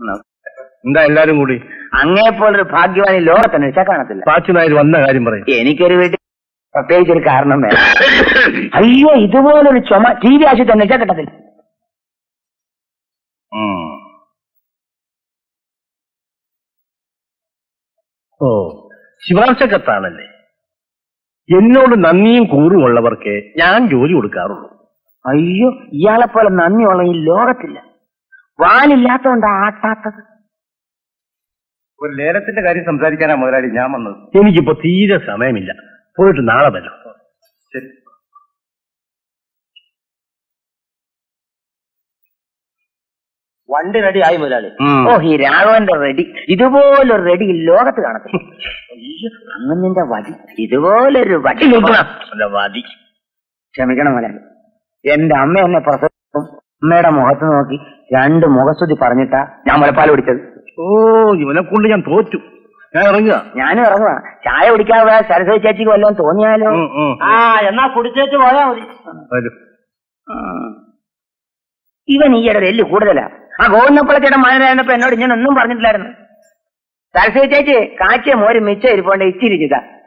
എന്താ എല്ലാരും കൂടി അങ്ങേപ്പോലൊരു ഭാഗ്യവാൻ ഈ ലോകത്ത് അന്വേഷിച്ചാൽ കാണത്തില്ല പാച്ചുനായർ വന്ന കാര്യം പറയും എനിക്കൊരു വീട്ടിൽ പ്രത്യേകിച്ച് ഒരു കാരണം വേണം അയ്യോ ഇതുപോലൊരു ചുമ ടി വി ആശുപത്രി അന്വേഷിച്ചാൽ കിട്ടത്തില്ല ഓ ശിവാംശക്കത്താണല്ലേ എന്നോട് നന്ദിയും കൂറും ഉള്ളവർക്ക് ഞാൻ ജോലി കൊടുക്കാറുള്ളൂ അയ്യോ ഇയാളെ പോലെ നന്ദിയുള്ള ഈ ലോകത്തില്ല വാലില്ലാത്തോണ്ടാ ആട്ടാത്തത് ഒരു ലേലത്തിന്റെ കാര്യം സംസാരിക്കാനാ മുതലാളി ഞാൻ വന്നത് എനിക്കിപ്പോ തീരെ സമയമില്ല പോയിട്ട് നാളെ വരാം ശരി വണ്ടി റെഡി ആയി മുതലാളി ഉം. ഓ ഈ രാഘവന്റെ റെഡി ഇതുപോലൊരു റെഡി ഈ ലോകത്ത് കാണത്തില്ല അയ്യോ അങ്ങനിന്റെ വടി ഇതുപോലൊരു വടി അല്ല, മതി. ക്ഷമിക്കണം മുതലാളി എന്റെ അമ്മ എന്നെ പ്രസവിച്ചപ്പം അമ്മയുടെ മുഖത്ത് നോക്കി രണ്ട് മുഖസ്തുതി പറഞ്ഞിട്ടാ ഞാൻ മുലപ്പാൽ കുടിച്ചത് ഓ ഇവനെ കൊണ്ട് ഞാൻ തോറ്റു ഞാൻ ഇറങ്ങുക ഞാനും ഇറങ്ങുക ചായ കുടിക്കാതെ സരസ്വതി ചേച്ചിക്ക് വല്ലതും തോന്നിയാലോ ഉം, ഉം. ആ എന്നാ കുടിച്ചേച്ച് പോയാ മതി വരൂ. ഉം. ഇവൻ ഈയിടെ എല്ല് കൂടുതലാ ആ ഗോവിന്ദപ്പളച്ചേട്ടൻ മകനായിരുന്നപ്പോ എന്നോട് ഞാൻ ഒന്നും പറഞ്ഞിട്ടില്ലായിരുന്നു സരസ്വതി ചേച്ചി കാച്ചിയ മോര് മിച്ചം ഇരിപ്പോണ്ട് ഇച്ചിരി ചെയ്താ